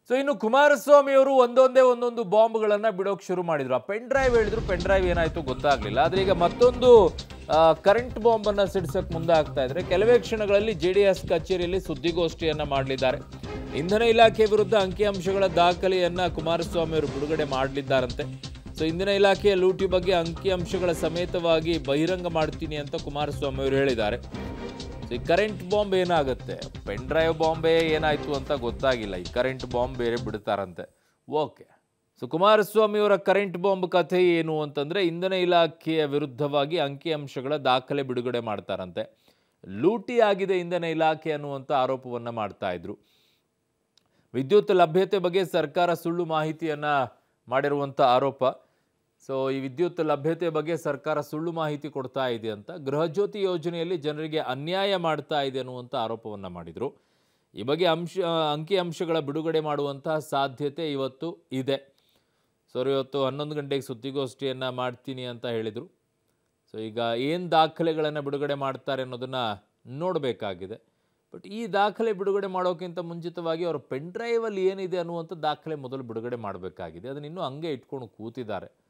so ಇನ್ನು ಕುಮಾರಸ್ವಾಮಿ ಅವರು ಒಂದೊಂದೇ ಒಂದೊಂದು ಬಾಂಬ್ಗಳನ್ನ ಬಿಡೋಕ್ ಶುರು ಮಾಡಿದ್ರು ಆ ಪೆನ್ ಡ್ರೈವ್ ಹೇಳಿದ್ರು ಪೆನ್ ಡ್ರೈವ್ ಏನಾಯ್ತು ಗೊತ್ತಾಗ್ಲಿಲ್ಲ ಆದ್ರೆ ಈಗ ಮತ್ತೊಂದು ಕರೆಂಟ್ ಬಾಂಬ್ ಅನ್ನ ಸಿಡಿಸಕ್ ಮುಂದೆ ಆಗ್ತಾ ಇದ್ರೆ ಕೆಲವೇ ಕ್ಷಣಗಳಲ್ಲಿ ಜೆ ಡಿ ಎಸ್ ಕಚೇರಿಯಲ್ಲಿ ಸುದ್ದಿಗೋಷ್ಠಿಯನ್ನ ಮಾಡಲಿದ್ದಾರೆ ಇಂಧನ ಇಲಾಖೆ ವಿರುದ್ಧ ಅಂಕಿಅಂಶಗಳ ದಾಖಲೆಯನ್ನ ಕುಮಾರಸ್ವಾಮಿ ಅವರು ಬಿಡುಗಡೆ ಮಾಡಲಿದ್ದಾರಂತೆ ಸೊ ಇಂಧನ ಇಲಾಖೆಯ ಲೂಟಿ ಬಗ್ಗೆ ಅಂಕಿಅಂಶಗಳ ಸಮೇತವಾಗಿ ಬಹಿರಂಗ ಮಾಡ್ತೀನಿ ಅಂತ ಕುಮಾರಸ್ವಾಮಿ ಅವರು ಹೇಳಿದ್ದಾರೆ ಸೊ ಈ ಕರೆಂಟ್ ಬಾಂಬ್ ಏನಾಗುತ್ತೆ ಪೆನ್ ಡ್ರೈವ್ ಬಾಂಬೆ ಏನಾಯ್ತು ಅಂತ ಗೊತ್ತಾಗಿಲ್ಲ ಈ ಕರೆಂಟ್ ಬಾಂಬ್ ಬೇರೆ ಬಿಡ್ತಾರಂತೆ ಓಕೆ ಸೊ ಕುಮಾರಸ್ವಾಮಿ ಅವರ ಕರೆಂಟ್ ಬಾಂಬ್ ಕಥೆ ಏನು ಅಂತಂದ್ರೆ ಇಂಧನ ಇಲಾಖೆಯ ವಿರುದ್ಧವಾಗಿ ಅಂಕಿಅಂಶಗಳ ದಾಖಲೆ ಬಿಡುಗಡೆ ಮಾಡ್ತಾರಂತೆ ಲೂಟಿ ಆಗಿದೆ ಇಂಧನ ಇಲಾಖೆ ಅನ್ನುವಂಥ ಆರೋಪವನ್ನ ಮಾಡ್ತಾ ಇದ್ರು ವಿದ್ಯುತ್ ಲಭ್ಯತೆ ಬಗ್ಗೆ ಸರ್ಕಾರ ಸುಳ್ಳು ಮಾಹಿತಿಯನ್ನ ಮಾಡಿರುವಂಥ ಆರೋಪ ಸೊ ಈ ವಿದ್ಯುತ್ ಲಭ್ಯತೆ ಬಗ್ಗೆ ಸರ್ಕಾರ ಸುಳ್ಳು ಮಾಹಿತಿ ಕೊಡ್ತಾ ಇದೆ ಅಂತ ಗೃಹಜ್ಯೋತಿ ಯೋಜನೆಯಲ್ಲಿ ಜನರಿಗೆ ಅನ್ಯಾಯ ಮಾಡ್ತಾ ಇದೆ ಅನ್ನುವಂಥ ಆರೋಪವನ್ನು ಮಾಡಿದರು ಈ ಬಗ್ಗೆ ಅಂಶ ಅಂಕಿ ಅಂಶಗಳ ಬಿಡುಗಡೆ ಮಾಡುವಂತಹ ಸಾಧ್ಯತೆ ಇವತ್ತು ಇದೆ ಸೊ ಇವತ್ತು ಹನ್ನೊಂದು ಗಂಟೆಗೆ ಸುದ್ದಿಗೋಷ್ಠಿಯನ್ನು ಮಾಡ್ತೀನಿ ಅಂತ ಹೇಳಿದರು ಸೊ ಈಗ ಏನು ದಾಖಲೆಗಳನ್ನು ಬಿಡುಗಡೆ ಮಾಡ್ತಾರೆ ಅನ್ನೋದನ್ನು ನೋಡಬೇಕಾಗಿದೆ ಬಟ್ ಈ ದಾಖಲೆ ಬಿಡುಗಡೆ ಮಾಡೋಕ್ಕಿಂತ ಮುಂಚಿತವಾಗಿ ಅವರ ಪೆನ್ ಡ್ರೈವಲ್ಲಿ ಏನಿದೆ ಅನ್ನುವಂಥ ದಾಖಲೆ ಮೊದಲು ಬಿಡುಗಡೆ ಮಾಡಬೇಕಾಗಿದೆ ಅದನ್ನ ಇನ್ನೂ ಹಂಗೆ ಇಟ್ಕೊಂಡು ಕೂತಿದ್ದಾರೆ